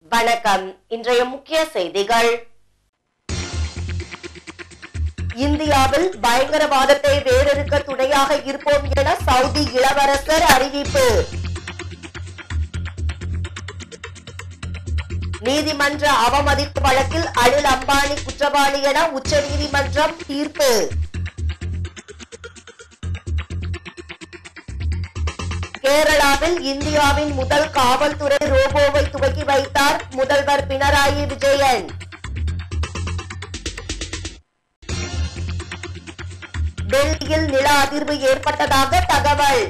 வணக்கம் இன்றைய முக்கிய செய்திகள் இந்தியாவில் பயங்கரவாதத்தை வேறறுக்க துணையாக இருப்போம் என சவுதி இளவரசர் அறிவிப்பு நீதிமன்ற அவமதிப்பு வழக்கில் அனில் அம்பானி குற்றவாளி என உச்சநீதிமன்றம் தீர்ப்பு கேரளாவில் இந்தியாவின் முதல் காவல்துறை ரோபோவை துவக்கி வைத்தார் முதல்வர் பினராயி விஜயன் டெல்லியில் நில அதிர்வு ஏற்பட்டதாக தகவல்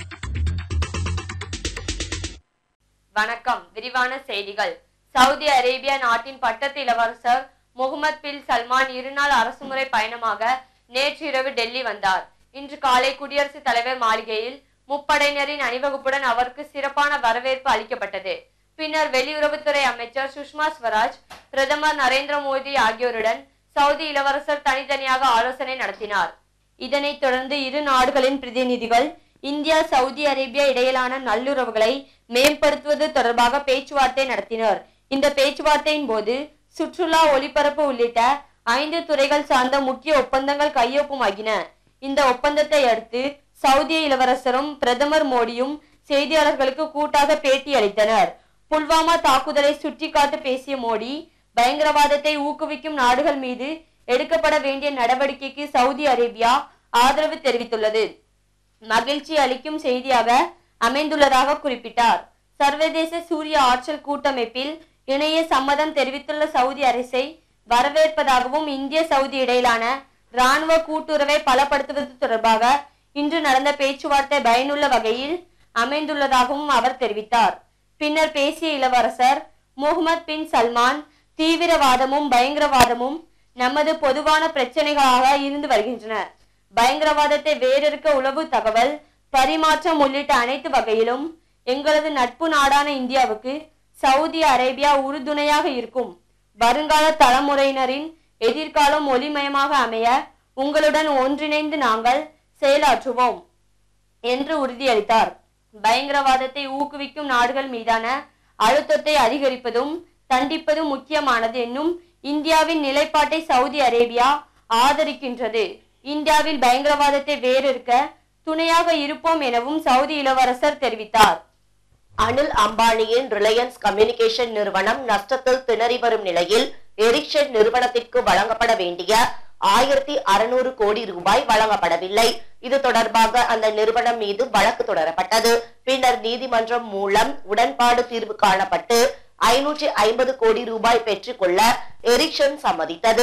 வணக்கம் விரிவான செய்திகள் சவுதி அரேபியா நாட்டின் பட்டத்து இளவரசர் முகமது பின் சல்மான் இருநாள் அரசுமுறை பயணமாக நேற்று இரவு டெல்லி வந்தார் இன்று காலை குடியரசுத் தலைவர் மாளிகையில் முப்படையினரின் அணிவகுப்புடன் அவருக்கு சிறப்பான வரவேற்பு அளிக்கப்பட்டது பின்னர் வெளியுறவுத்துறை அமைச்சர் சுஷ்மா ஸ்வராஜ் பிரதமர் நரேந்திர மோடி ஆகியோருடன் சவுதி இளவரசர் தனித்தனியாக ஆலோசனை நடத்தினார் இதனைத் தொடர்ந்து இரு நாடுகளின் பிரதிநிதிகள் இந்தியா சவுதி அரேபியா இடையிலான நல்லுறவுகளை மேம்படுத்துவது தொடர்பாக பேச்சுவார்த்தை நடத்தினர் இந்த பேச்சுவார்த்தையின் போது சுற்றுலா ஒளிபரப்பு உள்ளிட்ட ஐந்து துறைகள் சார்ந்த முக்கிய ஒப்பந்தங்கள் கையொப்பமாகின இந்த ஒப்பந்தத்தை அடுத்து சவுதிய இளவரசரும் பிரதமர் மோடியும் செய்தியாளர்களுக்கு கூட்டாக பேட்டி அளித்தனர் புல்வாமா தாக்குதலை சுட்டிக்காட்டு பேசிய மோடி பயங்கரவாதத்தை ஊக்குவிக்கும் நாடுகள் மீது எடுக்கப்பட வேண்டிய நடவடிக்கைக்கு சவுதி அரேபியா ஆதரவு தெரிவித்துள்ளது மகிழ்ச்சி அளிக்கும் செய்தியாக அமைந்துள்ளதாக குறிப்பிட்டார் சர்வதேச சூரிய ஆற்றல் கூட்டமைப்பில் இணைய சம்மதம் தெரிவித்துள்ள சவுதி அரசை வரவேற்பதாகவும் இந்திய சவுதி இடையிலான ராணுவ கூட்டுறவை பலப்படுத்துவது தொடர்பாக இன்று நடந்த பேச்சுவார்த்தை பயனுள்ள வகையில் அமைந்துள்ளதாகவும் அவர் தெரிவித்தார் பின்னர் பேசிய இளவரசர் முகமது பின் சல்மான் தீவிரவாதமும் பயங்கரவாதமும் நமது பொதுவான பிரச்சனைகளாக இருந்து வருகின்றன பயங்கரவாதத்தை வேறறுக்க உளவு தகவல் பரிமாற்றம் உள்ளிட்ட அனைத்து வகையிலும் எங்களது நட்பு நாடான இந்தியாவுக்கு சவுதி அரேபியா உறுதுணையாக இருக்கும் வருங்கால தலைமுறையினரின் எதிர்காலம் ஒளிமயமாக அமைய உங்களுடன் ஒன்றிணைந்து நாங்கள் செயலாற்றுவோம் என்று உறுதியளித்தார் பயங்கரவாதத்தை ஊக்குவிக்கும் நாடுகள் மீதான அழுத்தத்தை அதிகரிப்பதும் தண்டிப்பதும் முக்கியமானது என்னும் இந்தியாவின் நிலைப்பாட்டை சவுதி அரேபியா ஆதரிக்கின்றது இந்தியாவில் பயங்கரவாதத்தை வேறறுக்க துணையாக இருப்போம் எனவும் சவுதி இளவரசர் தெரிவித்தார் அனில் அம்பானியின் ரிலையன்ஸ் கம்யூனிகேஷன் நிறுவனம் நஷ்டத்தில் திணறி வரும் நிலையில் எரிக்சன் நிறுவனத்திற்கு வழங்கப்பட வேண்டிய ஆயிரத்தி அறுநூறு கோடி ரூபாய் வழங்கப்படவில்லை இது தொடர்பாக அந்த நிறுவனம் மீது வழக்கு தொடரப்பட்டது பின்னர் நீதிமன்றம் மூலம் உடன்பாடு தீர்வு காணப்பட்டு ஐநூற்றி ஐம்பது கோடி ரூபாய் பெற்றுக்கொள்ள எரிக்சன் சம்மதித்தது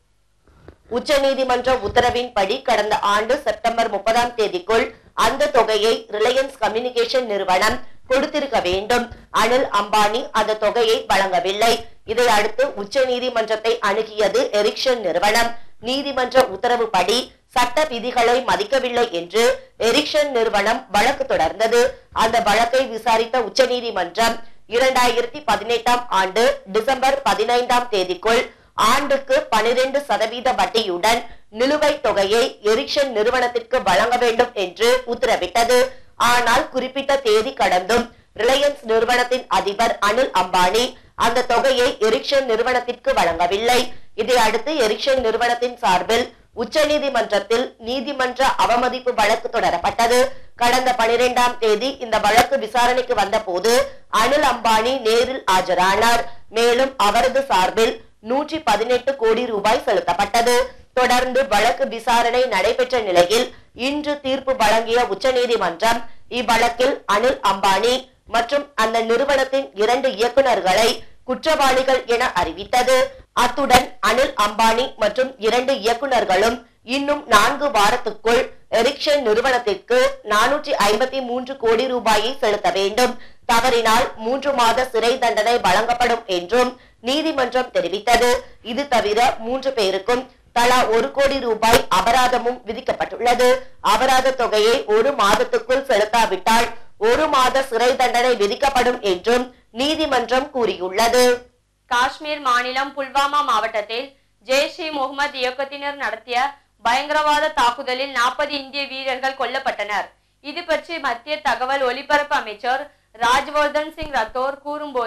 உச்சநீதிமன்ற உத்தரவின்படி கடந்த ஆண்டு செப்டம்பர் முப்பதாம் தேதிக்குள் அந்த தொகையை ரிலையன்ஸ் கம்யூனிகேஷன் நிறுவனம் கொடுத்திருக்க வேண்டும் அனில் அம்பானி அந்த தொகையை வழங்கவில்லை இதை அடுத்து உச்சநீதிமன்றத்தை அணுகியது எரிக்சன் நிறுவனம் நீதிமன்ற உத்தரவுப்படி சட்ட விதிகளை மதிக்கவில்லை என்று எரிக்சன் நிறுவனம் வழக்கு தொடர்ந்தது அந்த வழக்கை விசாரித்த உச்சநீதிமன்றம் இரண்டாயிரத்தி பதினெட்டாம் ஆண்டு டிசம்பர் பதினைந்தாம் தேதிக்குள் ஆண்டுக்கு பனிரெண்டு சதவீத வட்டியுடன் நிலுவைத் தொகையை எரிக்சன் நிறுவனத்திற்கு வழங்க வேண்டும் என்று உத்தரவிட்டது ஆனால் குறிப்பிட்ட தேதி கடந்தும் ரிலையன்ஸ் நிறுவனத்தின் அதிபர் அனில் அம்பானி அந்த தொகையை எரிக்சன் நிறுவனத்திற்கு வழங்கவில்லை இதை அடுத்து எரிக்சன் நிறுவனத்தின் சார்பில் உச்சநீதிமன்றத்தில் நீதிமன்ற அவமதிப்பு வழக்கு தொடரப்பட்டது கடந்த பனிரெண்டாம் தேதி இந்த வழக்கு விசாரணைக்கு வந்தபோது அனில் அம்பானி நேரில் ஆஜரானார் மேலும் அவரது சார்பில் நூற்றி பதினெட்டு கோடி ரூபாய் செலுத்தப்பட்டது தொடர்ந்து வழக்கு விசாரணை நடைபெற்ற நிலையில் இன்று தீர்ப்பு வழங்கிய உச்சநீதிமன்றம் இவ்வழக்கில் அனில் அம்பானி மற்றும் அந்த நிறுவனத்தின் இரண்டு இயக்குநர்களை குற்றவாளிகள் என அறிவித்தது அத்துடன் அனில் அம்பானி மற்றும் இரண்டு இயக்குநர்களும் இன்னும் நான்கு வாரத்துக்குள் எரிக்சன் நிறுவனத்திற்கு நானூற்றி ஐம்பத்தி மூன்று கோடி ரூபாயை செலுத்த வேண்டும் தவறினால் மூன்று மாத சிறை தண்டனை வழங்கப்படும் என்றும் நீதிமன்றம் தெரிவித்தது இது தவிர மூன்று பேருக்கும் தலா ஒரு கோடி ரூபாய் அபராதமும் விதிக்கப்பட்டுள்ளது அபராத தொகையை ஒரு மாதத்துக்குள் செலுத்தாவிட்டால் ஒரு மாத சிறை தண்டனை விதிக்கப்படும் என்றும் நீதிமன்றம் கூறியுள்ளது காஷ்மீர் மாநிலம் புல்வாமா மாவட்டத்தில் ஜெய்ஷ் இ முகமது இயக்கத்தினர் நடத்திய பயங்கரவாத தாக்குதலில் நாற்பது இந்திய வீரர்கள் கொல்லப்பட்டனர் இது பற்றி மத்திய தகவல் ஒலிபரப்பு அமைச்சர் ராஜ்வர்தன் சிங் ரத்தோர் கூறும்போது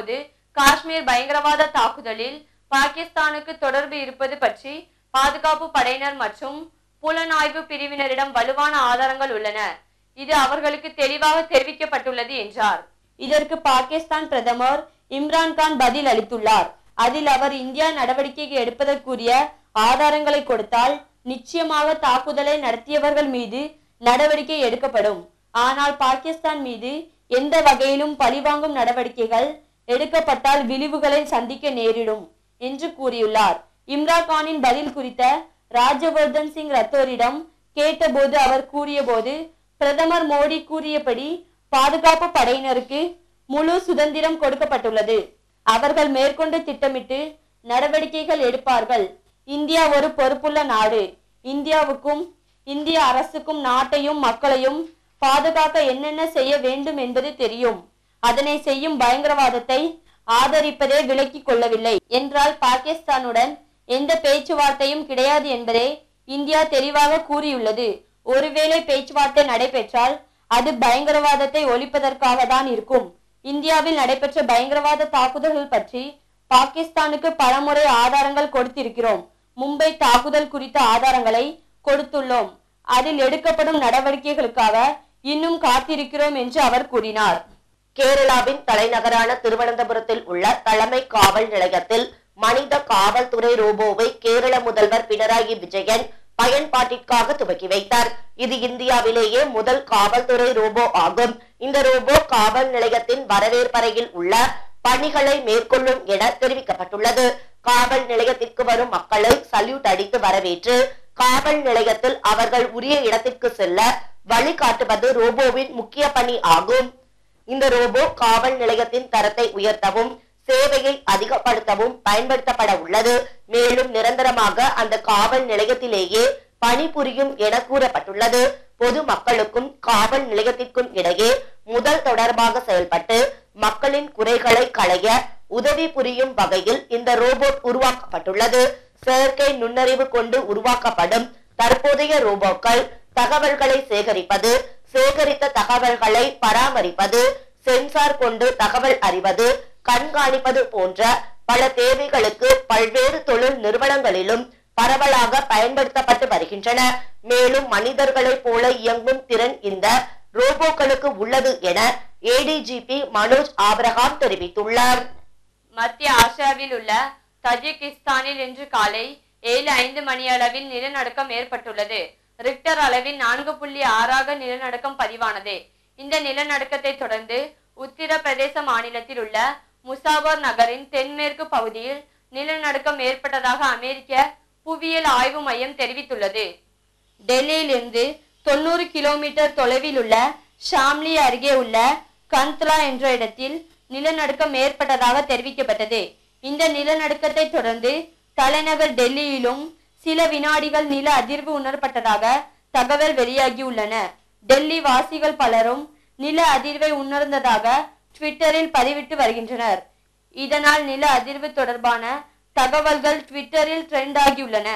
காஷ்மீர் பயங்கரவாத தாக்குதலில் பாகிஸ்தானுக்கு தொடர்பு இருப்பது பற்றி பாதுகாப்பு படையினர் மற்றும் புலனாய்வு பிரிவினரிடம் வலுவான ஆதாரங்கள் உள்ளன இது அவர்களுக்கு தெளிவாக தெரிவிக்கப்பட்டுள்ளது என்றார் இதற்கு பாகிஸ்தான் பிரதமர் இம்ரான்கான் பதில் அளித்துள்ளார் அதில் அவர் இந்தியா நடவடிக்கை எடுப்பதற்குரிய ஆதாரங்களை கொடுத்தால் நிச்சயமாக தாக்குதலை நடத்தியவர்கள் மீது நடவடிக்கை எடுக்கப்படும் ஆனால் பாகிஸ்தான் மீது எந்த வகையிலும் பழிவாங்கும் நடவடிக்கைகள் எடுக்கப்பட்டால் விளைவுகளை சந்திக்க நேரிடும் என்று கூறியுள்ளார் இம்ரான்கானின் பதில் குறித்த ராஜவர்தன் சிங் ரத்தோரிடம் கேட்டபோது அவர் கூறியபோது பிரதமர் மோடி கூறியபடி பாதுகாப்பு படையினருக்கு முழு சுதந்திரம் கொடுக்கப்பட்டுள்ளது அவர்கள் மேற்கொண்டு திட்டமிட்டு நடவடிக்கைகள் எடுப்பார்கள் இந்தியா ஒரு பொறுப்புள்ள நாடு இந்தியாவுக்கும் இந்திய அரசுக்கும் நாட்டையும் மக்களையும் பாதுகாக்க என்னென்ன செய்ய வேண்டும் என்பது தெரியும் அதனை செய்யும் பயங்கரவாதத்தை ஆதரிப்பதே விலக்கிக் கொள்ளவில்லை என்றால் பாகிஸ்தானுடன் எந்த பேச்சுவார்த்தையும் கிடையாது என்பதை இந்தியா தெளிவாக கூறியுள்ளது ஒருவேளை பேச்சுவார்த்தை நடைபெற்றால் அது பயங்கரவாதத்தை ஒழிப்பதற்காக தான் இருக்கும் இந்தியாவில் நடைபெற்ற பயங்கரவாத தாக்குதல்கள் பற்றி பாகிஸ்தானுக்கு பலமுறை ஆதாரங்கள் கொடுத்திருக்கிறோம் மும்பை தாக்குதல் குறித்த ஆதாரங்களை கொடுத்துள்ளோம் அதில் எடுக்கப்படும் நடவடிக்கைகளுக்காக இன்னும் காத்திருக்கிறோம் என்று அவர் கூறினார் கேரளாவின் தலைநகரான திருவனந்தபுரத்தில் உள்ள தலைமை காவல் நிலையத்தில் மனித காவல்துறை ரோபோவை கேரள முதல்வர் பினராயி விஜயன் பயன்பாட்டிற்காக துவக்கி வைத்தார் இது இந்தியாவிலேயே முதல் காவல்துறை ரோபோ ஆகும் இந்த ரோபோ காவல் நிலையத்தின் வரவேற்பறையில் உள்ள பணிகளை மேற்கொள்ளும் என தெரிவிக்கப்பட்டுள்ளது காவல் நிலையத்திற்கு வரும் மக்களை சல்யூட் அடித்து வரவேற்று காவல் நிலையத்தில் அவர்கள் உரிய இடத்திற்கு செல்ல வழிகாட்டுவது ரோபோவின் முக்கிய பணி ஆகும் இந்த ரோபோ காவல் நிலையத்தின் தரத்தை உயர்த்தவும் சேவையை அதிகப்படுத்தவும் பயன்படுத்தப்பட உள்ளது மேலும் நிரந்தரமாக அந்த காவல் நிலையத்திலேயே பணிபுரியும் என கூறப்பட்டுள்ளது பொது மக்களுக்கும் காவல் நிலையத்திற்கும் இடையே முதல் தொடர்பாக செயல்பட்டு மக்களின் குறைகளை களைய உதவி புரியும் வகையில் இந்த ரோபோட் உருவாக்கப்பட்டுள்ளது செயற்கை நுண்ணறிவு கொண்டு உருவாக்கப்படும் தற்போதைய ரோபோக்கள் தகவல்களை சேகரிப்பது சேகரித்த தகவல்களை பராமரிப்பது சென்சார் கொண்டு தகவல் அறிவது கண்காணிப்பது போன்ற பல தேவைகளுக்கு பல்வேறு தொழில் நிறுவனங்களிலும் பரவலாக பயன்படுத்தப்பட்டு வருகின்றன மேலும் மனிதர்களைப் போல இயங்கும் திறன் இந்த ரோபோக்களுக்கு உள்ளது என ஏடிஜிபி மனோஜ் ஆபிரகாம் தெரிவித்துள்ளார் மத்திய ஆசியாவில் உள்ள தஜிகிஸ்தானில் இன்று காலை ஏழு ஐந்து மணி அளவில் நிலநடுக்கம் ஏற்பட்டுள்ளது ரிக்டர் அளவில் நான்கு புள்ளி ஆறாக நிலநடுக்கம் பதிவானது இந்த நிலநடுக்கத்தை தொடர்ந்து உத்தரப்பிரதேச மாநிலத்தில் உள்ள முசாபர் நகரின் தென்மேற்கு பகுதியில் நிலநடுக்கம் ஏற்பட்டதாக அமெரிக்க புவியியல் ஆய்வு மையம் தெரிவித்துள்ளது டெல்லியிலிருந்து தொண்ணூறு கிலோமீட்டர் தொலைவில் உள்ள ஷாம்லி அருகே உள்ள கந்த்லா என்ற இடத்தில் நிலநடுக்கம் ஏற்பட்டதாக தெரிவிக்கப்பட்டது இந்த நிலநடுக்கத்தை தொடர்ந்து தலைநகர் டெல்லியிலும் சில வினாடிகள் நில அதிர்வு உணரப்பட்டதாக தகவல் வெளியாகியுள்ளன டெல்லி வாசிகள் பலரும் நில அதிர்வை உணர்ந்ததாக ட்விட்டரில் பதிவிட்டு வருகின்றனர் இதனால் நில அதிர்வு தொடர்பான தகவல்கள் ட்விட்டரில் ட்ரெண்ட் ஆகியுள்ளன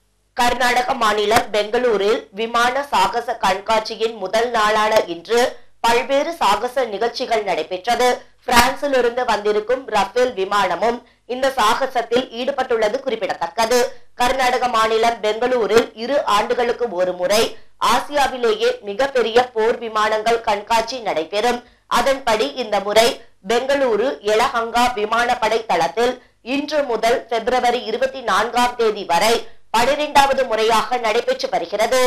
கர்நாடக மாநிலம் பெங்களூரில் விமான சாகச கண்காட்சியின் முதல் நாளான இன்று பல்வேறு சாகச நிகழ்ச்சிகள் நடைபெற்றது பிரான்சில் இருந்து வந்திருக்கும் ரஃபேல் விமானமும் இந்த சாகசத்தில் ஈடுபட்டுள்ளது குறிப்பிடத்தக்கது கர்நாடக மாநிலம் பெங்களூரில் இரு ஆண்டுகளுக்கு ஒரு முறை ஆசியாவிலேயே மிகப்பெரிய போர் விமானங்கள் கண்காட்சி நடைபெறும் அதன்படி இந்த முறை பெங்களூரு எலஹங்கா விமானப்படை தளத்தில் இன்று முதல் பிப்ரவரி இருபத்தி நான்காம் தேதி வரை பனிரெண்டாவது முறையாக நடைபெற்று வருகிறது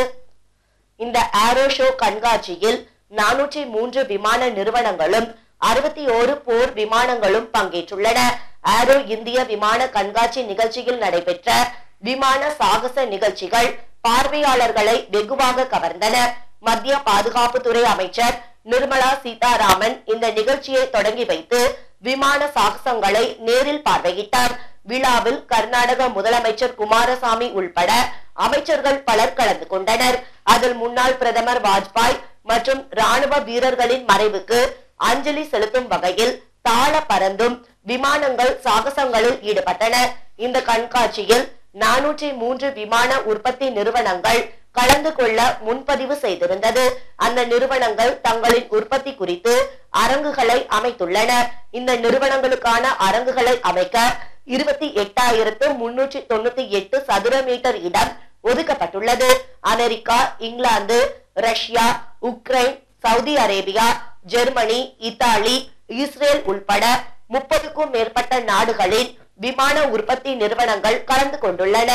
இந்த ஏரோ ஷோ கண்காட்சியில் நானூற்றி மூன்று விமான நிறுவனங்களும் அறுபத்தி ஓரு போர் விமானங்களும் பங்கேற்றுள்ளன ஏரோ இந்திய விமான கண்காட்சி நிகழ்ச்சியில் நடைபெற்ற விமான சாகச நிகழ்ச்சிகள் பார்வையாளர்களை வெகுவாக கவர்ந்தன மத்திய பாதுகாப்புத்துறை அமைச்சர் நிர்மலா சீதாராமன் இந்த நிகழ்ச்சியை தொடங்கி வைத்து விமான சாகசங்களை நேரில் பார்வையிட்டார் விழாவில் கர்நாடக முதலமைச்சர் குமாரசாமி உள்பட அமைச்சர்கள் பலர் கலந்து கொண்டனர் அதில் முன்னாள் பிரதமர் வாஜ்பாய் மற்றும் ராணுவ வீரர்களின் மறைவுக்கு அஞ்சலி செலுத்தும் வகையில் தாள பறந்தும் விமானங்கள் சாகசங்களில் ஈடுபட்டன இந்த கண்காட்சியில் நானூற்றி மூன்று விமான உற்பத்தி நிறுவனங்கள் கலந்து கொள்ள முன்பதிவு செய்திருந்தது அந்த நிறுவனங்கள் தங்களின் உற்பத்தி குறித்து அரங்குகளை அமைத்துள்ளன இந்த நிறுவனங்களுக்கான அரங்குகளை அமைக்க இருபத்தி எட்டாயிரத்து முன்னூற்றி தொண்ணூத்தி எட்டு சதுர மீட்டர் இடம் ஒதுக்கப்பட்டுள்ளது அமெரிக்கா இங்கிலாந்து Russia Ukraine Saudi Arabia Germany Italy Israel உள்பட முப்பதுக்கும் மேற்பட்ட நாடுகளின் விமான உற்பத்தி நிறுவனங்கள் கலந்து கொண்டுள்ளன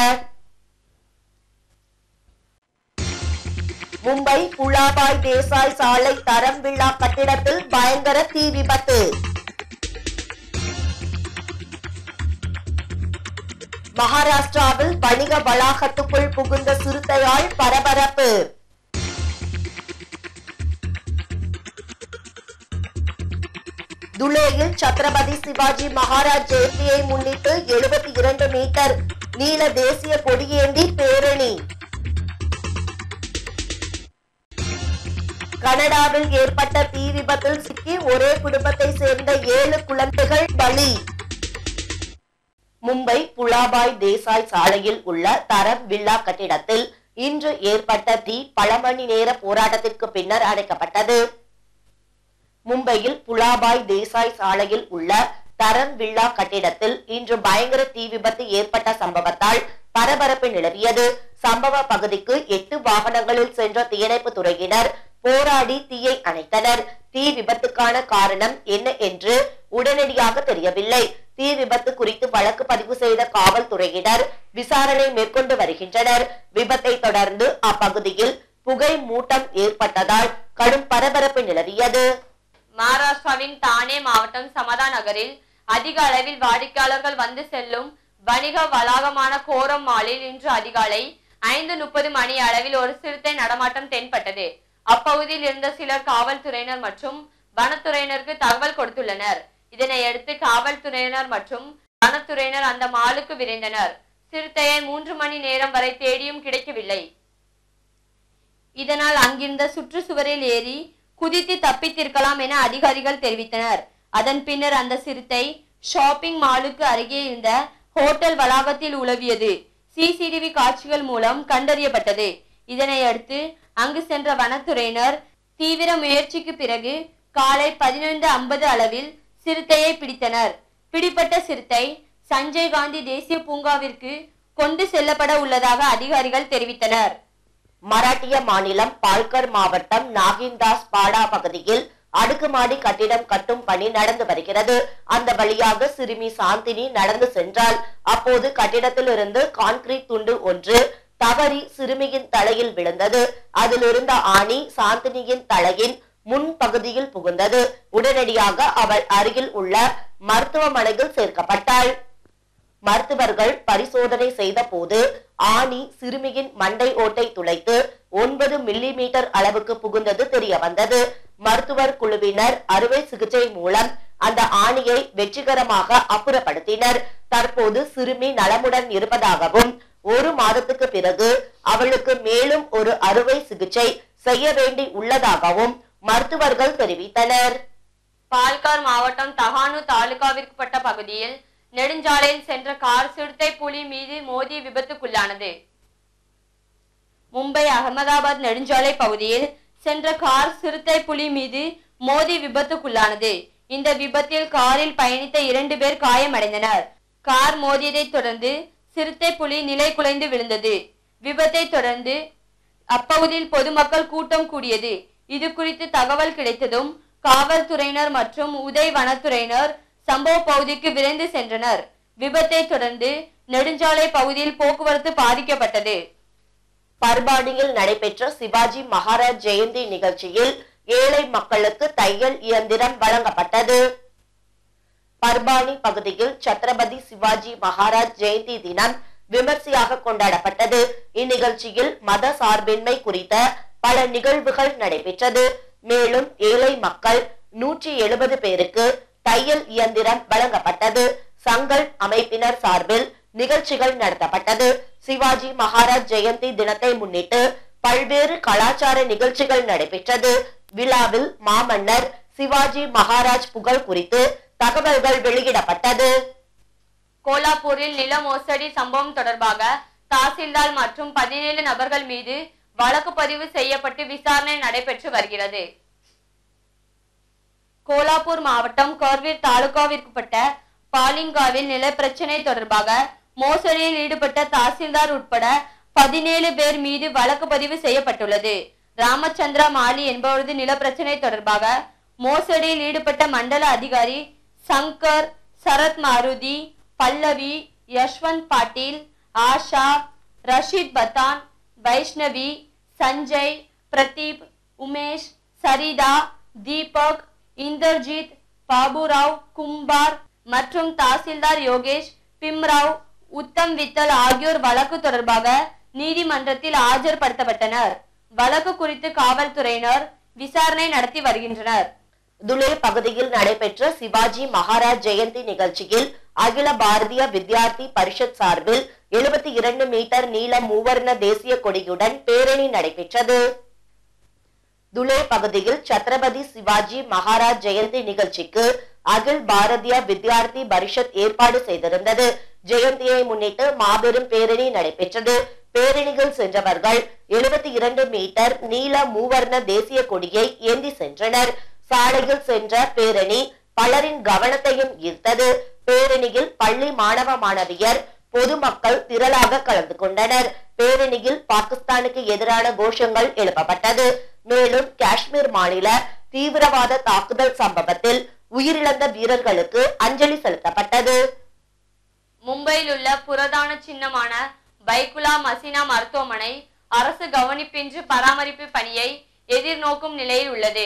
மும்பை புலாபாய் தேசாய் சாலை தரம் விழா கட்டிடத்தில் பயங்கர தீ விபத்து மகாராஷ்டிராவில் வணிக வளாகத்துக்குள் புகுந்த சிறுத்தையால் பரபரப்பு துலேயில் சத்ரபதி சிவாஜி மகாராஜ் ஜெயந்தியை முன்னிட்டு எழுபத்தி இரண்டு மீட்டர் நீள தேசிய கொடியேந்தி பேரணி கனடாவில் ஏற்பட்ட தீ விபத்தில் சிக்கி ஒரே குடும்பத்தை சேர்ந்த ஏழு குழந்தைகள் பலி மும்பை புலாபாய் தேசாய் சாலையில் உள்ள தரம் வில்லா கட்டிடத்தில் இன்று ஏற்பட்ட தீ பல மணி நேர போராட்டத்திற்கு பின்னர் அணைக்கப்பட்டது மும்பையில் புலாபாய் தேசாய் சாலையில் உள்ள தரம் வில்லா கட்டிடத்தில் இன்று பயங்கர தீ விபத்து ஏற்பட்ட சம்பவத்தால் பரபரப்பு நிலவியது சம்பவ பகுதிக்கு எட்டு வாகனங்களில் சென்ற தீயணைப்பு துறையினர் போராடி தீயை அணைத்தனர் தீ விபத்துக்கான காரணம் என்ன என்று உடனடியாக தெரியவில்லை தீ விபத்து குறித்து வழக்கு பதிவு செய்த காவல்துறையினர் விசாரணை மேற்கொண்டு வருகின்றனர் விபத்தை தொடர்ந்து அப்பகுதியில் புகை மூட்டம் ஏற்பட்டதால் கடும் பரபரப்பு நிலவியது மகாராஷ்டிராவின் தானே மாவட்டம் சமதா நகரில் அதிக அளவில் வாடிக்கையாளர்கள் வந்து செல்லும் வணிக வளாகமான கோரம் மாலில் இன்று அதிகாலை ஐந்து முப்பது மணி அளவில் ஒரு சிறுத்தை நடமாட்டம் தென்பட்டது அப்பகுதியில் இருந்த சிலர் காவல்துறையினர் மற்றும் வனத்துறையினருக்கு தகவல் கொடுத்துள்ளனர் இதனையடுத்து காவல்துறையினர் மற்றும் வனத்துறையினர் அந்த மாலுக்கு விரைந்தனர் சிறுத்தையை மூன்று மணி நேரம் வரை தேடியும் கிடைக்கவில்லை இதனால் அங்கிருந்த சுற்றுச்சுவரில் ஏறி குதித்து தப்பித்திருக்கலாம் என அதிகாரிகள் தெரிவித்தனர் அதன் பின்னர் அந்த சிறுத்தை ஷாப்பிங் மாலுக்கு அருகே இருந்த ஹோட்டல் வளாகத்தில் உலவியது சிசிடிவி காட்சிகள் மூலம் கண்டறியப்பட்டது இதனை அடுத்து அங்கு சென்ற வனத்துறையினர் தீவிர முயற்சிக்கு பிறகு காலை பதினைந்து ஐம்பது அளவில் சிறுத்தையை பிடித்தனர் பிடிப்பட்ட சிறுத்தை சஞ்சய் காந்தி தேசிய பூங்காவிற்கு கொண்டு செல்லப்பட உள்ளதாக அதிகாரிகள் தெரிவித்தனர் மராட்டிய மாநிலம் பால்கர் மாவட்டம் நாகின்தாஸ் பாடா பகுதியில் அடுக்குமாடி கட்டிடம் கட்டும் பணி நடந்து வருகிறது அந்த வழியாக சிறுமி சாந்தினி நடந்து சென்றால் அப்போது கட்டிடத்திலிருந்து கான்கிரீட் துண்டு ஒன்று தவறி சிறுமியின் தலையில் விழுந்தது அதில் இருந்த ஆணி சாந்தினியின் தலையின் முன் பகுதியில் புகுந்தது உடனடியாக அவள் அருகில் உள்ள மருத்துவமனையில் சேர்க்கப்பட்டாள் மருத்துவர்கள் பரிசோதனை செய்த போது ஆணி சிறுமியின் மண்டை ஓட்டை துளைத்து ஒன்பது மில்லி மீட்டர் அளவுக்கு புகுந்தது தெரிய வந்தது மருத்துவர் குழுவினர் அறுவை சிகிச்சை மூலம் அந்த ஆணியை வெற்றிகரமாக அப்புறப்படுத்தினர் தற்போது சிறுமி நலமுடன் இருப்பதாகவும் ஒரு மாதத்துக்கு பிறகு அவளுக்கு மேலும் ஒரு அறுவை சிகிச்சை செய்ய வேண்டி உள்ளதாகவும் மருத்துவர்கள் தெரிவித்தனர் பால்கார் மாவட்டம் தகானு தாலுகாவிற்குட்பட்ட பகுதியில் நெடுஞ்சாலையில் சென்ற கார் சிறுத்தை புலி மீது மோதி விபத்துக்குள்ளானது மும்பை அகமதாபாத் நெடுஞ்சாலை பகுதியில் சென்ற கார் சிறுத்தை புலி மீது மோதி விபத்துக்குள்ளானது இந்த விபத்தில் காரில் பயணித்த இரண்டு பேர் காயமடைந்தனர் கார் மோதியதைத் தொடர்ந்து சிறுத்தை புலி நிலை குலைந்து விழுந்தது விபத்தை தொடர்ந்து அப்பகுதியில் பொதுமக்கள் கூட்டம் கூடியது இது குறித்து தகவல் கிடைத்ததும் காவல்துறையினர் மற்றும் உதய் வனத்துறையினர் சம்பவ பகுதிக்கு விரைந்து சென்றனர் விபத்தை தொடர்ந்து நெடுஞ்சாலை பகுதியில் போக்குவரத்து பாதிக்கப்பட்டது பர்பானியில் நடைபெற்ற சிவாஜி மகாராஜ் ஜெயந்தி நிகழ்ச்சியில் ஏழை மக்களுக்கு தையல் இயந்திரம் வழங்கப்பட்டது பர்பானி பகுதியில் சத்ரபதி சிவாஜி மகாராஜ் ஜெயந்தி தினம் விமர்சையாக கொண்டாடப்பட்டது இந்நிகழ்ச்சியில் மத சார்பின்மை குறித்த பல நிகழ்வுகள் நடைபெற்றது மேலும் ஏழை மக்கள் நூற்றி எழுபது பேருக்கு தையல் இயந்திரம் வழங்கப்பட்டது சங்கல் அமைப்பினர் சார்பில் நிகழ்ச்சிகள் நடத்தப்பட்டது சிவாஜி மகாராஜ் ஜெயந்தி தினத்தை முன்னிட்டு பல்வேறு கலாச்சார நிகழ்ச்சிகள் நடைபெற்றது விழாவில் மாமன்னர் சிவாஜி மகாராஜ் புகழ் குறித்து தகவல்கள் வெளியிடப்பட்டது கோலாப்பூரில் நில மோசடி சம்பவம் தொடர்பாக தாசில்தார் மற்றும் பதினேழு நபர்கள் மீது வழக்கு பதிவு செய்யப்பட்டு விசாரணை நடைபெற்று வருகிறது கோலாப்பூர் மாவட்டம் கர்வீர் தாலுகாவிற்குட்பட்ட பாலிங்காவில் நிலப்பிரச்சனை தொடர்பாக மோசடியில் ஈடுபட்ட தாசில்தார் உட்பட பதினேழு பேர் மீது வழக்கு பதிவு செய்யப்பட்டுள்ளது ராமச்சந்திரா மாலி என்பவரது நிலப்பிரச்சனை தொடர்பாக மோசடியில் ஈடுபட்ட மண்டல அதிகாரி சங்கர் சரத் மாருதி பல்லவி யஷ்வந்த் பாட்டீல் ஆஷா ரஷீத் பத்தான் வைஷ்ணவி சஞ்சய் பிரதீப் உமேஷ் சரிதா தீபக் இந்தர்ஜித் பாபுராவ் கும்பார் மற்றும் தாசில்தார் யோகேஷ் பிம்ராவ் உத்தம் வித்தல் ஆகியோர் வழக்கு தொடர்பாக நீதிமன்றத்தில் ஆஜர்படுத்தப்பட்டனர் வழக்கு குறித்து காவல்துறையினர் விசாரணை நடத்தி வருகின்றனர் துலே பகுதியில் நடைபெற்ற சிவாஜி மகாராஜ் ஜெயந்தி நிகழ்ச்சியில் அகில பாரதிய வித்யார்த்தி பரிஷத் சார்பில் எழுபத்தி இரண்டு மீட்டர் நீள மூவர்ண தேசிய கொடியுடன் பேரணி நடைபெற்றது துலே பகுதியில் சத்ரபதி சிவாஜி மகாராஜ் ஜெயந்தி நிகழ்ச்சிக்கு அகில் பாரதிய வித்யார்த்தி பரிஷத் ஏற்பாடு செய்திருந்தது ஜெயந்தியை முன்னிட்டு மாபெரும் பேரணி நடைபெற்றது பேரணியில் சென்றவர்கள் எழுபத்தி இரண்டு மீட்டர் நீள மூவர்ண தேசிய கொடியை ஏந்தி சென்றனர் சாலையில் சென்ற பேரணி பலரின் கவனத்தையும் ஈர்த்தது பேரணியில் பள்ளி மாணவ மாணவியர் பொதுமக்கள் திரளாக கலந்து கொண்டனர் பேரணியில் பாகிஸ்தானுக்கு எதிரான கோஷங்கள் எழுப்பப்பட்டது மேலும் காஷ்மீர் மாநில தீவிரவாத தாக்குதல் சம்பவத்தில் உயிரிழந்த வீரர்களுக்கு அஞ்சலி செலுத்தப்பட்டது மும்பையில் உள்ள புரதான சின்னமான பைகுலா மசீனா மருத்துவமனை அரசு கவனிப்பின்றி பராமரிப்பு பணியை எதிர்நோக்கும் நிலையில் உள்ளது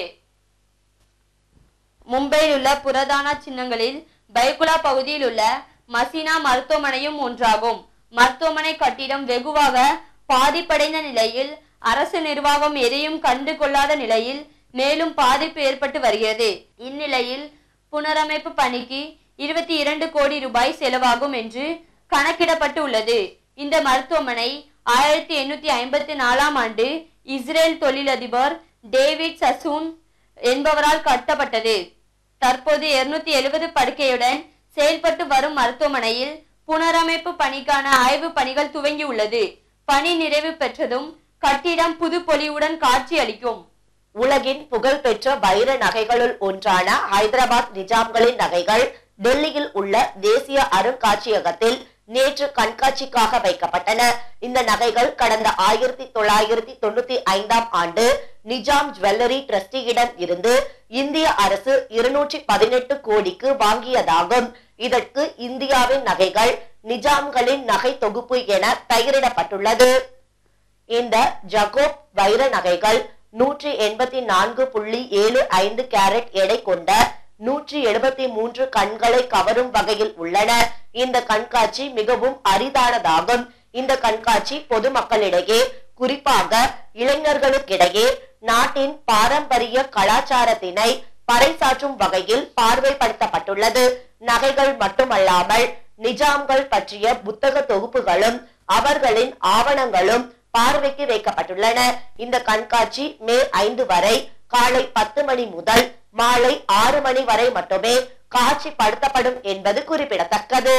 மும்பையில் உள்ள புரதான சின்னங்களில் பைகுலா பகுதியில் உள்ள மசீனா மருத்துவமனையும் ஒன்றாகும் மருத்துவமனை கட்டிடம் வெகுவாக பாதிப்படைந்த நிலையில் அரசு நிர்வாகம் எதையும் கண்டு கொள்ளாத நிலையில் மேலும் பாதிப்பு ஏற்பட்டு வருகிறது இந்நிலையில் புனரமைப்பு பணிக்கு இருபத்தி இரண்டு கோடி ரூபாய் செலவாகும் என்று கணக்கிடப்பட்டு உள்ளது இந்த மருத்துவமனை ஆயிரத்தி எண்ணூத்தி ஐம்பத்தி நாலாம் ஆண்டு இஸ்ரேல் தொழிலதிபர் டேவிட் சசூன் என்பவரால் கட்டப்பட்டது தற்போது 270 எழுபது படுக்கையுடன் செயல்பட்டு வரும் மருத்துவமனையில் புனரமைப்பு பணிக்கான ஆய்வு பணிகள் துவங்கியுள்ளது பணி நிறைவு பெற்றதும் கட்டிடம் புது பொலிவுடன் காட்சியளிக்கும் உலகின் புகழ்பெற்ற வைர நகைகளுள் ஒன்றான ஹைதராபாத் நிஜாம்களின் நகைகள் டெல்லியில் உள்ள தேசிய அருங்காட்சியகத்தில் நேற்று கண்காட்சிக்காக வைக்கப்பட்டன இந்த நகைகள் கடந்த ஆயிரத்தி தொள்ளாயிரத்தி தொண்ணூத்தி ஐந்தாம் ஆண்டு நிஜாம் ஜுவல்லரி டிரஸ்டியிடம் இருந்து இந்திய அரசு இருநூற்றி பதினெட்டு கோடிக்கு வாங்கியதாகும் இதற்கு இந்தியாவின் நகைகள் நிஜாம்களின் நகை தொகுப்பு என பெயரிடப்பட்டுள்ளது இந்த ஜகோப் வைர நகைகள் நூற்றி எண்பத்தி நான்கு புள்ளி ஏழு ஐந்து கேரட் எடை கொண்ட நூற்றி எழுபத்தி மூன்று கண்களை கவரும் வகையில் உள்ளன இந்த கண்காட்சி மிகவும் அரிதானதாகும் இந்த கண்காட்சி பொதுமக்களிடையே குறிப்பாக இளைஞர்களுக்கிடையே நாட்டின் பாரம்பரிய கலாச்சாரத்தினை பறைசாற்றும் வகையில் பார்வைப்படுத்தப்பட்டுள்ளது நகைகள் மட்டுமல்லாமல் நிஜாம்கள் பற்றிய புத்தக தொகுப்புகளும் அவர்களின் ஆவணங்களும் பார்வைக்கு வைக்கப்பட்டுள்ளன இந்த கண்காட்சி மே ஐந்து வரை காலை பத்து மணி முதல் மாலை ஆறு மணி வரை மட்டுமே காட்சிப்படுத்தப்படும் என்பது குறிப்பிடத்தக்கது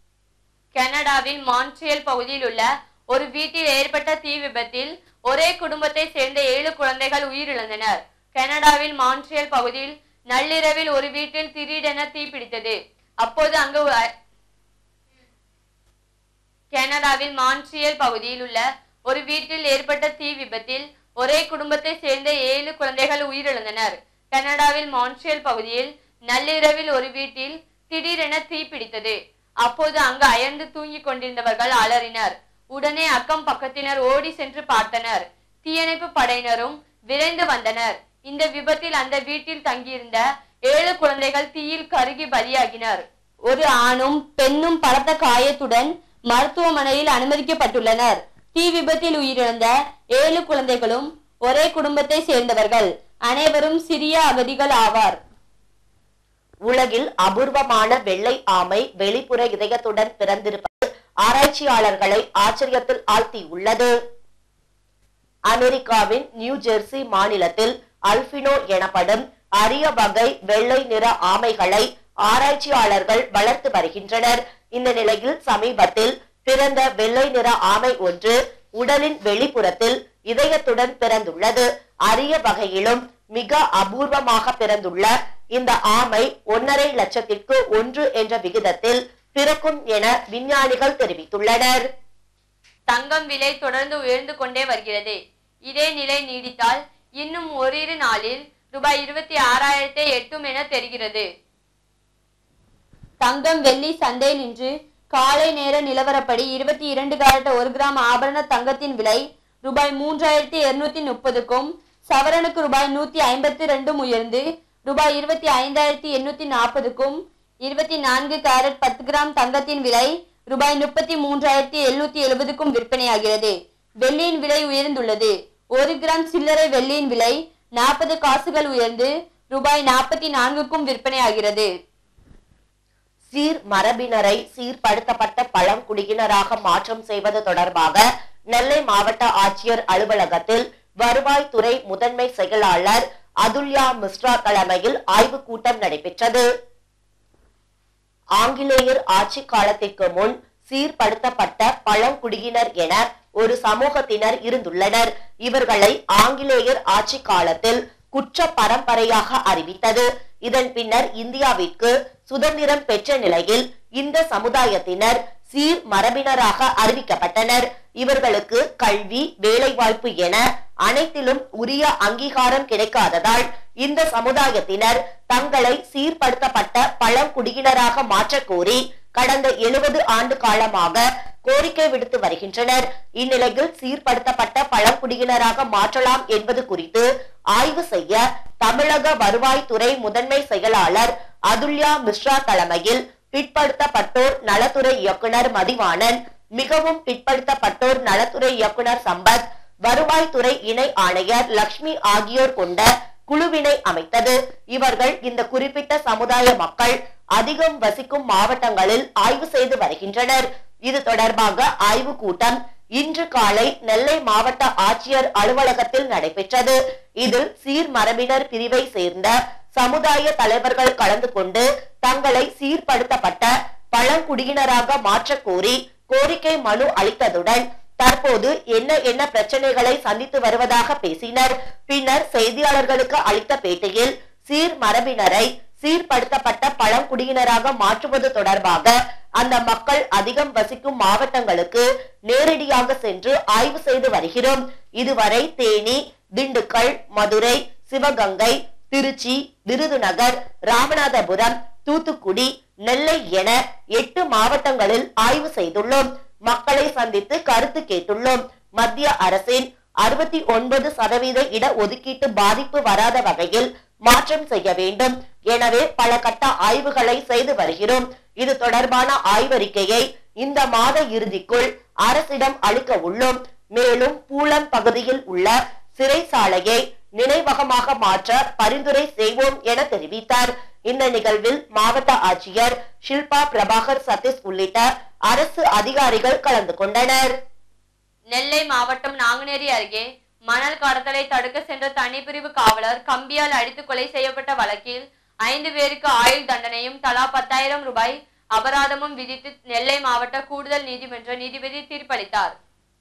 கனடாவில் மான்ட்ரியல் பகுதியில் உள்ள ஒரு வீட்டில் ஏற்பட்ட தீ விபத்தில் ஒரே குடும்பத்தை சேர்ந்த ஏழு குழந்தைகள் உயிரிழந்தனர் கனடாவில் மான்ட்ரியல் பகுதியில் நள்ளிரவில் ஒரு வீட்டில் திடீரென தீ பிடித்தது அப்போது அங்கு அ- கனடாவில் மான்ட்ரியல் பகுதியில் உள்ள ஒரு வீட்டில் ஏற்பட்ட தீ விபத்தில் ஒரே குடும்பத்தை சேர்ந்த ஏழு குழந்தைகள் உயிரிழந்தனர் கனடாவில் மான்ட்ரியல் பகுதியில் நள்ளிரவில் ஒரு வீட்டில் திடீரென தீ பிடித்தது அப்போது அங்கு அயர்ந்து தூங்கிக் கொண்டிருந்தவர்கள் அலறினர் உடனே அக்கம் பக்கத்தினர் ஓடி சென்று பார்த்தனர் தீயணைப்பு படையினரும் விரைந்து வந்தனர் இந்த விபத்தில் அந்த வீட்டில் தங்கியிருந்த ஏழு குழந்தைகள் தீயில் கருகி பலியாகினர் ஒரு ஆணும் பெண்ணும் பலத்த காயத்துடன் மருத்துவமனையில் அனுமதிக்கப்பட்டுள்ளனர் தீ விபத்தில் உயிரிழந்த ஏழு குழந்தைகளும் ஒரே குடும்பத்தை சேர்ந்தவர்கள் அனைவரும் சிறிய அகதிகள் ஆவார் உலகில் அபூர்வமான வெள்ளை ஆமை வெளிப்புற இதயத்துடன் பிறந்திருப்பது ஆராய்ச்சியாளர்களை ஆச்சரியத்தில் ஆழ்த்தியுள்ளது அமெரிக்காவின் நியூ ஜெர்சி மாநிலத்தில் அல்பினோ எனப்படும் அரிய வகை வெள்ளை நிற ஆமைகளை ஆராய்ச்சியாளர்கள் வளர்த்து வருகின்றனர் இந்த நிலையில் சமீபத்தில் பிறந்த வெள்ளை நிற ஆமை ஒன்று உடலின் வெளிப்புறத்தில் இதயத்துடன் பிறந்துள்ளது அரிய வகையிலும் மிக அபூர்வமாக பிறந்துள்ள இந்த ஆமை ஒன்னரை லட்சத்திற்கு ஒன்று என்ற விகிதத்தில் பிறக்கும் என விஞ்ஞானிகள் தெரிவித்துள்ளனர் தங்கம் விலை தொடர்ந்து உயர்ந்து கொண்டே வருகிறது இதே நிலை நீடித்தால் இன்னும் ஓரிரு நாளில் ரூபாய் இருபத்தி ஆறாயிரத்தை எட்டும் என தெரிகிறது தங்கம் வெள்ளி சந்தையில் இன்று காலை நேர நிலவரப்படி இருபத்தி இரண்டு கேரட் ஒரு கிராம் ஆபரண தங்கத்தின் விலை ரூபாய் மூன்றாயிரத்தி இருநூத்தி முப்பதுக்கும் சவரனுக்கு ரூபாய் நூத்தி ஐம்பத்தி ரெண்டும் உயர்ந்து ரூபாய் இருபத்தி ஐந்தாயிரத்தி எண்ணூத்தி நாற்பதுக்கும் இருபத்தி நான்கு கேரட் பத்து கிராம் தங்கத்தின் விலை ரூபாய் முப்பத்தி மூன்றாயிரத்தி எழுநூத்தி எழுபதுக்கும் விற்பனையாகிறது வெள்ளியின் விலை உயர்ந்துள்ளது ஒரு கிராம் சில்லறை வெள்ளியின் விலை நாற்பது காசுகள் உயர்ந்து ரூபாய் நாற்பத்தி நான்குக்கும் விற்பனையாகிறது சீர் மரபினரை சீர்படுத்தப்பட்ட பழங்குடியினராக மாற்றம் செய்வது தொடர்பாக நெல்லை மாவட்ட ஆட்சியர் அலுவலகத்தில் வருவாய்த்துறை முதன்மை செயலாளர் அதுல்யா மிஸ்ரா தலைமையில் ஆய்வுக் கூட்டம் நடைபெற்றது ஆங்கிலேயர் ஆட்சி காலத்திற்கு முன் சீர்படுத்தப்பட்ட பழங்குடியினர் என ஒரு சமூகத்தினர் இருந்துள்ளனர் இவர்களை ஆங்கிலேயர் ஆட்சி காலத்தில் குற்ற பரம்பரையாக அறிவித்தது இதன் பின்னர் இந்தியாவிற்கு சுதந்திரம் பெற்ற நிலையில் இந்த சமுதாயத்தினர் சீர் மரபினராக அறிவிக்கப்பட்டனர் இவர்களுக்கு கல்வி வேலைவாய்ப்பு என அனைத்திலும் உரிய அங்கீகாரம் கிடைக்காததால் இந்த சமுதாயத்தினர் தங்களை சீர்படுத்தப்பட்ட பழங்குடியினராக மாற்றக் கோரி கடந்த எழுபது ஆண்டு காலமாக கோரிக்கை விடுத்து வருகின்றனர் இந்நிலையில் சீர்படுத்தப்பட்ட பழங்குடியினராக மாற்றலாம் என்பது குறித்து ஆய்வு செய்ய தமிழக வருவாய்த்துறை முதன்மை செயலாளர் அதுல்யா மிஸ்ரா தலைமையில் பிற்படுத்தப்பட்டோர் நலத்துறை இயக்குனர் மதிவாணன் மிகவும் பிற்படுத்தப்பட்டோர் நலத்துறை இயக்குனர் சம்பத் வருவாய்த்துறை இணை ஆணையர் லக்ஷ்மி ஆகியோர் கொண்ட குழுவினை அமைத்தது இவர்கள் இந்த குறிப்பிட்ட சமுதாய மக்கள் அதிகம் வசிக்கும் மாவட்டங்களில் ஆய்வு செய்து வருகின்றனர் இது தொடர்பாக ஆய்வு கூட்டம் இன்று காலை நெல்லை மாவட்ட ஆட்சியர் அலுவலகத்தில் நடைபெற்றது இதில் சீர்மரபினர் பிரிவை சேர்ந்த சமுதாய தலைவர்கள் கலந்து கொண்டு தங்களை சீர்படுத்தப்பட்ட பழங்குடியினராக மாற்றக் கோரி கோரிக்கை மனு அளித்ததுடன் தற்போது என்ன என்ன பிரச்சனைகளை சந்தித்து வருவதாக பேசினர் பின்னர் செய்தியாளர்களுக்கு அளித்த பேட்டியில் சீர் மரபினரை சீர்படுத்தப்பட்ட பழங்குடியினராக மாற்றுவது தொடர்பாக அந்த மக்கள் அதிகம் வசிக்கும் மாவட்டங்களுக்கு நேரடியாக சென்று ஆய்வு செய்து வருகிறோம் இதுவரை தேனி திண்டுக்கல் மதுரை சிவகங்கை திருச்சி விருதுநகர் ராமநாதபுரம் தூத்துக்குடி நெல்லை என எட்டு மாவட்டங்களில் ஆய்வு செய்துள்ளோம் மக்களை சந்தித்து கருத்து கேட்டுள்ளோம் மத்திய அரசின் அறுபத்தி ஒன்பது சதவீத இட ஒதுக்கீட்டு பாதிப்பு வராத வகையில் மாற்றம் செய்ய வேண்டும் எனவே பல கட்ட ஆய்வுகளை செய்து வருகிறோம் இது தொடர்பான ஆய்வறிக்கையை இந்த மாத இறுதிக்குள் அரசிடம் அளிக்க உள்ளோம் மேலும் பூலம் பகுதியில் உள்ள சிறைசாலையை நினைவகமாக மாற்ற பரிந்துரை செய்வோம் என தெரிவித்தார் இந்த நிகழ்வில் மாவட்ட ஆட்சியர் ஷில்பா பிரபாகர் சதீஷ் உள்ளிட்ட அரசு அதிகாரிகள் கலந்து கொண்டனர் நெல்லை மாவட்டம் நாங்குநேரி அருகே மணல் கடத்தலை தடுக்க சென்ற தனிப்பிரிவு காவலர் கம்பியால் அடித்து கொலை செய்யப்பட்ட வழக்கில் ஐந்து பேருக்கு ஆயுள் தண்டனையும் தலா பத்தாயிரம் ரூபாய் அபராதமும் விதித்து நெல்லை மாவட்ட கூடுதல் நீதிமன்ற நீதிபதி தீர்ப்பளித்தார்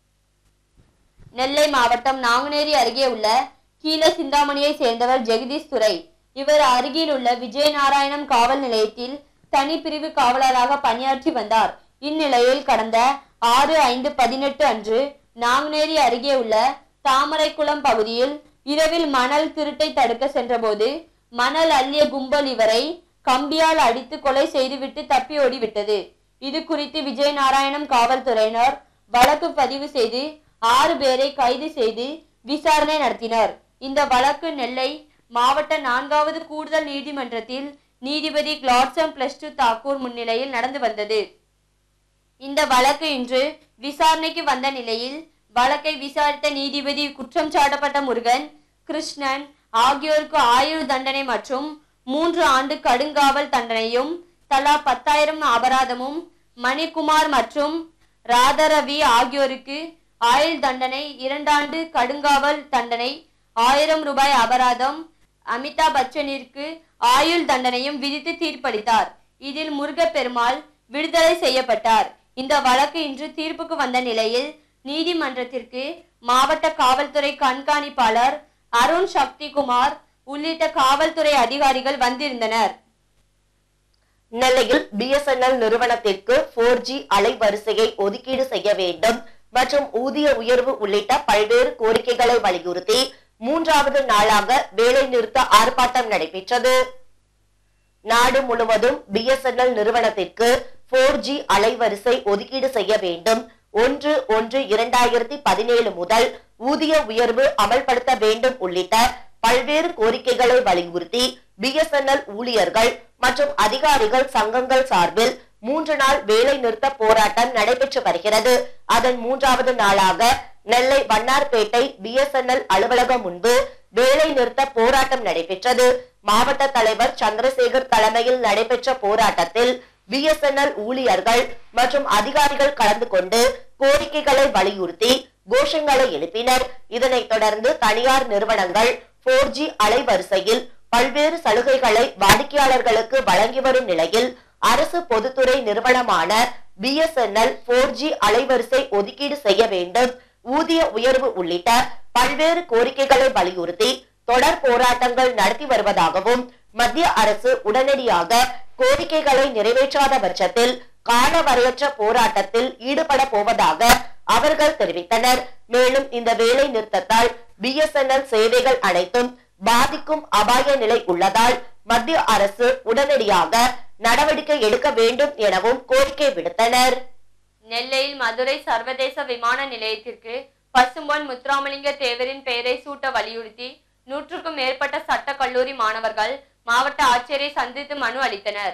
நெல்லை மாவட்டம் நாங்குநேரி அருகே உள்ள கீழ சிந்தாமணியை சேர்ந்தவர் ஜெகதீஷ் துரை இவர் அருகில் உள்ள விஜயநாராயணம் காவல் நிலையத்தில் தனிப்பிரிவு காவலராக பணியாற்றி வந்தார் இந்நிலையில் கடந்த ஆறு ஐந்து பதினெட்டு அன்று நாங்குநேரி அருகே உள்ள தாமரைக்குளம் பகுதியில் இரவில் மணல் திருட்டை தடுக்க சென்றபோது மணல் அள்ளிய கும்பல் இவரை கம்பியால் அடித்து கொலை செய்துவிட்டு தப்பி ஓடிவிட்டது இது குறித்து விஜயநாராயணம் காவல்துறையினர் வழக்கு பதிவு செய்து ஆறு பேரை கைது செய்து விசாரணை நடத்தினர் இந்த வழக்கு நெல்லை மாவட்ட நான்காவது கூடுதல் நீதிமன்றத்தில் நீதிபதி கிளாட்சம் பிளஸ் டூ தாக்கூர் முன்னிலையில் நடந்து வந்தது இந்த வழக்கு இன்று விசாரணைக்கு வந்த நிலையில் வழக்கை விசாரித்த நீதிபதி குற்றம் சாட்டப்பட்ட முருகன் கிருஷ்ணன் ஆகியோருக்கு ஆயுள் தண்டனை மற்றும் மூன்று ஆண்டு கடுங்காவல் தண்டனையும் தலா பத்தாயிரம் அபராதமும் மணிக்குமார் மற்றும் ராதாரவி ஆகியோருக்கு ஆயுள் தண்டனை இரண்டாண்டு கடுங்காவல் தண்டனை ஆயிரம் ரூபாய் அபராதம் அமிதாப் பச்சனிற்கு ஆயுள் தண்டனையும் விதித்து தீர்ப்பளித்தார் இதில் முருகப்பெருமாள் விடுதலை செய்யப்பட்டார் இந்த வழக்கு இன்று தீர்ப்புக்கு வந்த நிலையில் நீதிமன்றத்திற்கு மாவட்ட காவல்துறை கண்காணிப்பாளர் அருண் சக்திகுமார் உள்ளிட்ட காவல்துறை அதிகாரிகள் வந்திருந்தனர் நெல்லையில் பிஎஸ்என்எல் நிறுவனத்திற்கு போர் ஜி அலைவரிசையை ஒதுக்கீடு செய்ய வேண்டும் மற்றும் ஊதிய உயர்வு உள்ளிட்ட பல்வேறு கோரிக்கைகளை வலியுறுத்தி மூன்றாவது நாளாக வேலை நிறுத்த ஆர்ப்பாட்டம் நடைபெற்றது நாடு முழுவதும் பிஎஸ்என்எல் நிறுவனத்திற்கு போர் ஜி அலைவரிசை ஒதுக்கீடு செய்ய வேண்டும் ஒன்று ஒன்று இரண்டாயிரத்தி பதினேழு முதல் ஊதிய உயர்வு அமல்படுத்த வேண்டும் உள்ளிட்ட பல்வேறு கோரிக்கைகளை வலியுறுத்தி பிஎஸ்என்எல் ஊழியர்கள் மற்றும் அதிகாரிகள் சங்கங்கள் சார்பில் மூன்று நாள் வேலை நிறுத்த போராட்டம் நடைபெற்று வருகிறது அதன் மூன்றாவது நாளாக நெல்லை வண்ணார்பேட்டை பிஎஸ்என்எல் அலுவலகம் முன்பு வேலை நிறுத்த போராட்டம் நடைபெற்றது மாவட்ட தலைவர் சந்திரசேகர் தலைமையில் நடைபெற்ற போராட்டத்தில் பிஎஸ்என்எல் ஊழியர்கள் மற்றும் அதிகாரிகள் கலந்து கொண்டு கோரிக்கைகளை வலியுறுத்தி கோஷங்களை எழுப்பினர் இதனைத் தொடர்ந்து தனியார் நிறுவனங்கள் போர் ஜி அலைவரிசையில் பல்வேறு சலுகைகளை வாடிக்கையாளர்களுக்கு வழங்கி வரும் நிலையில் அரசு பொதுத்துறை நிறுவனமான பிஎஸ்என்எல் போர் ஜி அலைவரிசை ஒதுக்கீடு செய்ய வேண்டும் ஊதிய உயர்வு உள்ளிட்ட பல்வேறு கோரிக்கைகளை வலியுறுத்தி தொடர் போராட்டங்கள் நடத்தி வருவதாகவும் மத்திய அரசு உடனடியாக கோரிக்கைகளை நிறைவேற்றாத பட்சத்தில் காலவரையற்ற போராட்டத்தில் ஈடுபட போவதாக அவர்கள் தெரிவித்தனர் மேலும் இந்த வேலை நிறுத்தத்தால் பிஎஸ்என்எல் சேவைகள் அனைத்தும் பாதிக்கும் அபாய நிலை உள்ளதால் மத்திய அரசு உடனடியாக நடவடிக்கை எடுக்க வேண்டும் எனவும் கோரிக்கை விடுத்தனர் நெல்லையில் மதுரை சர்வதேச விமான நிலையத்திற்கு பசும்பொன் முத்துராமலிங்க தேவரின் பெயரை சூட்ட வலியுறுத்தி நூற்றுக்கும் மேற்பட்ட சட்ட கல்லூரி மாணவர்கள் மாவட்ட ஆட்சியரை சந்தித்து மனு அளித்தனர்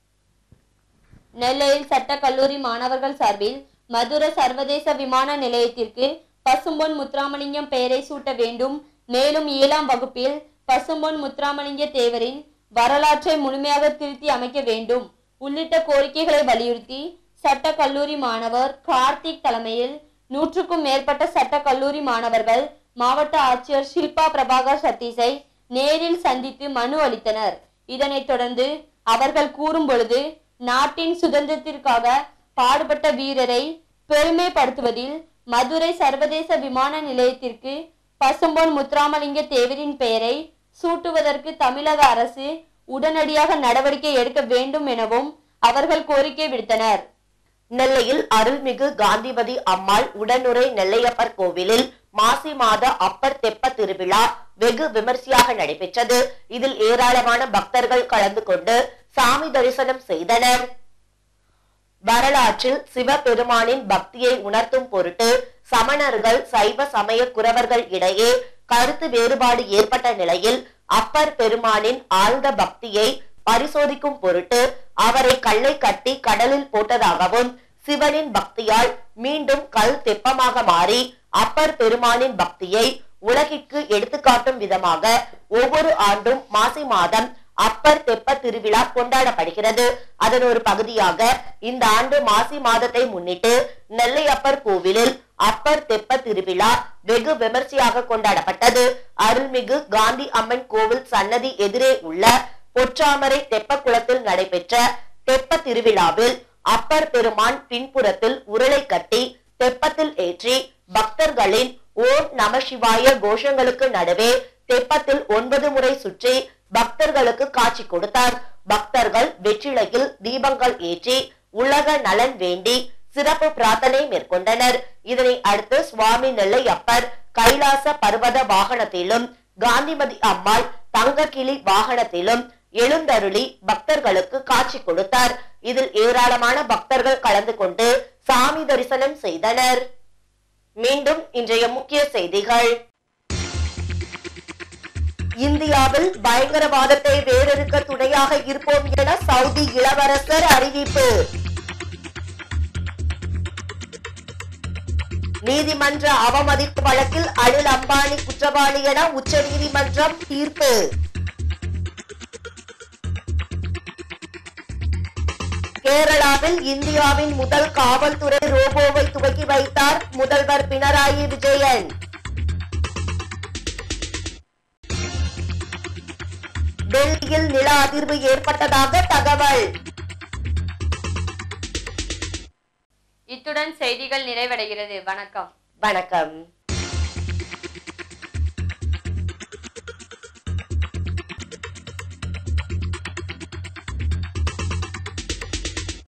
நெல்லையில் சட்ட கல்லூரி மாணவர்கள் சார்பில் மதுரை சர்வதேச விமான நிலையத்திற்கு பசும்பொன் முத்துராமலிங்கம் பெயரை சூட்ட வேண்டும் மேலும் ஏழாம் வகுப்பில் பசும்பொன் முத்துராமலிங்க தேவரின் வரலாற்றை முழுமையாக திருத்தி அமைக்க வேண்டும் உள்ளிட்ட கோரிக்கைகளை வலியுறுத்தி சட்ட கல்லூரி மாணவர் கார்த்திக் தலைமையில் நூற்றுக்கும் மேற்பட்ட சட்ட கல்லூரி மாணவர்கள் மாவட்ட ஆட்சியர் ஷில்பா பிரபாகர் சதீஷை நேரில் சந்தித்து மனு அளித்தனர் இதனைத் தொடர்ந்து அவர்கள் கூறும் பொழுது நாட்டின் சுதந்திரத்திற்காக பாடுபட்ட வீரரை பெருமைப்படுத்துவதில் மதுரை சர்வதேச விமான நிலையத்திற்கு பசும்பொன் முத்துராமலிங்க தேவரின் பெயரை சூட்டுவதற்கு தமிழக அரசு உடனடியாக நடவடிக்கை எடுக்க வேண்டும் எனவும் அவர்கள் கோரிக்கை விடுத்தனர் நெல்லையில் அருள்மிகு காந்திமதி அம்மாள் உடனுரை நெல்லையப்பர் கோவிலில் மாசி மாத அப்பர் தெப்ப திருவிழா வெகு விமர்சையாக நடைபெற்றது இதில் ஏராளமான பக்தர்கள் கலந்து கொண்டு சாமி தரிசனம் செய்தனர் வரலாற்றில் சிவபெருமானின் பக்தியை உணர்த்தும் பொருட்டு சமணர்கள் சைவ சமய குறவர்கள் இடையே கருத்து வேறுபாடு ஏற்பட்ட நிலையில் அப்பர் பெருமானின் ஆழ்ந்த பக்தியை பரிசோதிக்கும் பொருட்டு அவரை கல்லை கட்டி கடலில் போட்டதாகவும் சிவனின் பக்தியால் மீண்டும் கல் தெப்பமாக மாறி அப்பர் பெருமானின் பக்தியை உலகிற்கு எடுத்துக்காட்டும் விதமாக ஒவ்வொரு ஆண்டும் மாசி மாதம் அப்பர் தெப்ப திருவிழா கொண்டாடப்படுகிறது அதன் ஒரு பகுதியாக இந்த ஆண்டு மாசி மாதத்தை முன்னிட்டு நெல்லை அப்பர் கோவிலில் அப்பர் தெப்ப திருவிழா வெகு விமர்சையாக கொண்டாடப்பட்டது அருள்மிகு காந்தி அம்மன் கோவில் சன்னதி எதிரே உள்ள பொற்றாமரை தெப்ப குளத்தில் நடைபெற்ற தெப்ப திருவிழாவில் அப்பர் பெருமான் பின்புறத்தில் உருளை கட்டி தெப்பத்தில் ஏற்றி பக்தர்களின் ஓம் நம சிவாய கோஷங்களுக்கு நடுவே தெப்பத்தில் ஒன்பது முறை சுற்றி பக்தர்களுக்கு காட்சி கொடுத்தார் பக்தர்கள் வெற்றிலையில் தீபங்கள் ஏற்றி உலக நலன் வேண்டி சிறப்பு பிரார்த்தனை மேற்கொண்டனர் இதனை அடுத்து சுவாமி நெல்லையப்பர் கைலாச பர்வத வாகனத்திலும் காந்திமதி அம்மாள் தங்கக்கிளி வாகனத்திலும் எழுந்தருளி பக்தர்களுக்கு காட்சி கொடுத்தார் இதில் ஏராளமான பக்தர்கள் கலந்து கொண்டு சாமி தரிசனம் செய்தனர் மீண்டும் இன்றைய முக்கிய செய்திகள் இந்தியாவில் பயங்கரவாதத்தை வேறறுக்க துணையாக இருப்போம் என சவுதி இளவரசர் அறிவிப்பு நீதிமன்ற அவமதிப்பு வழக்கில் அனில் அம்பானி குற்றவாளி என உச்சநீதிமன்றம் தீர்ப்பு கேரளாவில் இந்தியாவின் முதல் காவல்துறை ரோபோவை துவக்கி வைத்தார் முதல்வர் பினராயி விஜயன் டெல்லியில் நில அதிர்வு ஏற்பட்டதாக தகவல் இத்துடன் இத்துடன் செய்திகள் நிறைவடைகிறது வணக்கம் வணக்கம்